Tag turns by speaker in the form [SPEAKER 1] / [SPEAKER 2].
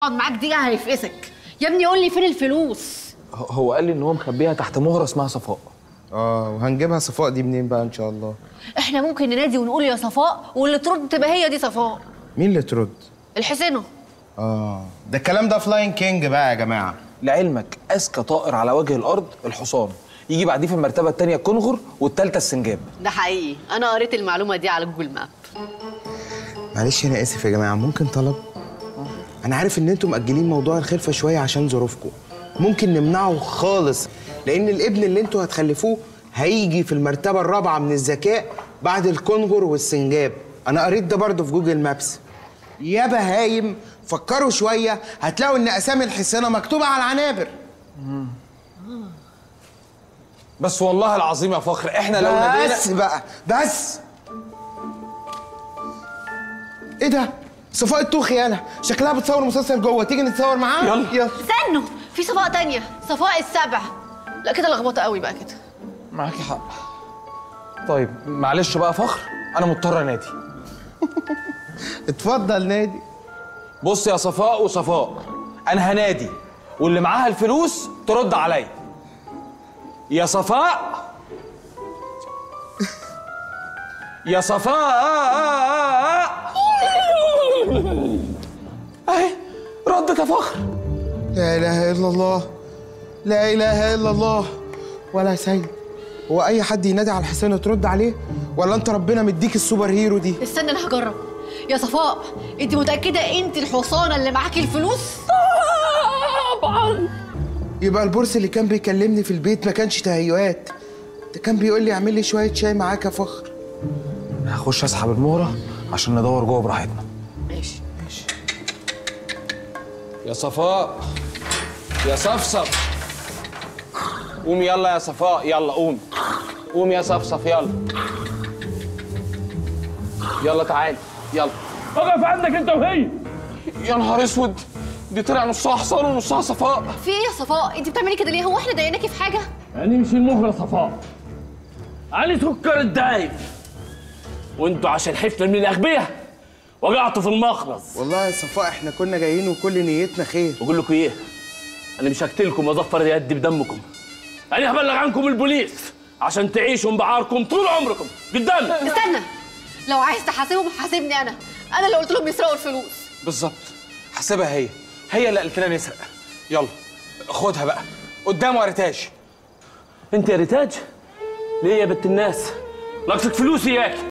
[SPEAKER 1] يقعد معاك دقيقه هيفقسك يا ابني قول لي فين الفلوس
[SPEAKER 2] هو قال لي ان هو مخبيها تحت مهره اسمها صفاء
[SPEAKER 3] اه وهنجيبها صفاء دي منين بقى ان شاء الله
[SPEAKER 1] احنا ممكن ننادي ونقول يا صفاء واللي ترد تبقى هي دي صفاء
[SPEAKER 3] مين اللي ترد
[SPEAKER 1] الحسينه
[SPEAKER 3] اه ده الكلام ده فلاين كينج بقى يا جماعه
[SPEAKER 2] لعلمك اذكى طائر على وجه الارض الحصان يجي بعديه في المرتبه الثانيه الكنغر والثالثه السنجاب
[SPEAKER 1] ده حقيقي انا قريت المعلومه دي على جوجل ماب
[SPEAKER 3] معلش انا اسف يا جماعه ممكن طلب انا عارف ان انتم مأجلين موضوع الخلفه شويه عشان ظروفكم ممكن نمنعه خالص لان الابن اللي انتوا هتخلفوه هيجي في المرتبه الرابعه من الذكاء بعد الكونجر والسنجاب انا قريت ده برضه في جوجل مابس يا بهايم فكروا شويه هتلاقوا ان اسامي الحصانه مكتوبه على العنابر
[SPEAKER 2] بس والله العظيم يا فخر احنا لو نادينا
[SPEAKER 3] بس بقى بس ايه ده صفاء التوخي انا شكلها بتصور مسلسل جوه تيجي نتصور معاها
[SPEAKER 2] يلا.
[SPEAKER 3] يلا
[SPEAKER 1] استنوا في صفاء تانية صفاء السبع لا كده لخبطه قوي بقى كده
[SPEAKER 2] معاكي حق طيب معلش بقى يا فخر انا مضطر انادي
[SPEAKER 3] اتفضل نادي
[SPEAKER 2] بص يا صفاء وصفاء انا هنادي واللي معاها الفلوس ترد عليا يا صفاء يا صفاء اهي ردت يا فخر
[SPEAKER 3] لا اله الا الله لا اله الا الله ولا سيد هو اي حد ينادي على الحسين ترد عليه ولا انت ربنا مديك السوبر هيرو دي
[SPEAKER 1] استنى انا هجرب يا صفاء انت متاكده انت الحصانه اللي معاكي الفلوس طبعا
[SPEAKER 3] يبقى البورس اللي كان بيكلمني في البيت ما كانش تهيؤات ده كان بيقول لي اعمل لي شويه شاي معاك يا فخر
[SPEAKER 2] هخش اسحب المهره عشان ندور جوه براحتنا
[SPEAKER 1] ماشي
[SPEAKER 2] يا صفاء يا صفصف قوم يلا يا صفاء يلا قوم قوم يا صفصف يلا يلا تعالي يلا
[SPEAKER 4] اقف عندك انت وهي
[SPEAKER 2] يا نهار اسود دي طلع نصها حصان ونصها صفاء
[SPEAKER 1] في ايه يا صفاء انت بتعملي كده ليه هو احنا ضايقناكي في حاجه
[SPEAKER 4] يعني مش المهرة صفاء علي سكر الدايب وانتوا عشان حفله من الاغبياء وقعتوا في المخرز
[SPEAKER 3] والله يا صفاء احنا كنا جايين وكل نيتنا خير
[SPEAKER 4] بقول لكم ايه انا مش هقتلكم واظفر يدي بدمكم انا هبلغ عنكم البوليس عشان تعيشوا بعاركم طول عمركم قدامي
[SPEAKER 1] استنى لو عايز تحاسبهم حاسبني انا انا اللي قلت لهم يسرقوا الفلوس
[SPEAKER 2] بالظبط حاسبها هي هي اللي قالت لنا نسرق يلا خدها بقى قدام وريتاج
[SPEAKER 4] انت يا ريتاج ليه يا بنت الناس ناقصك فلوس اياك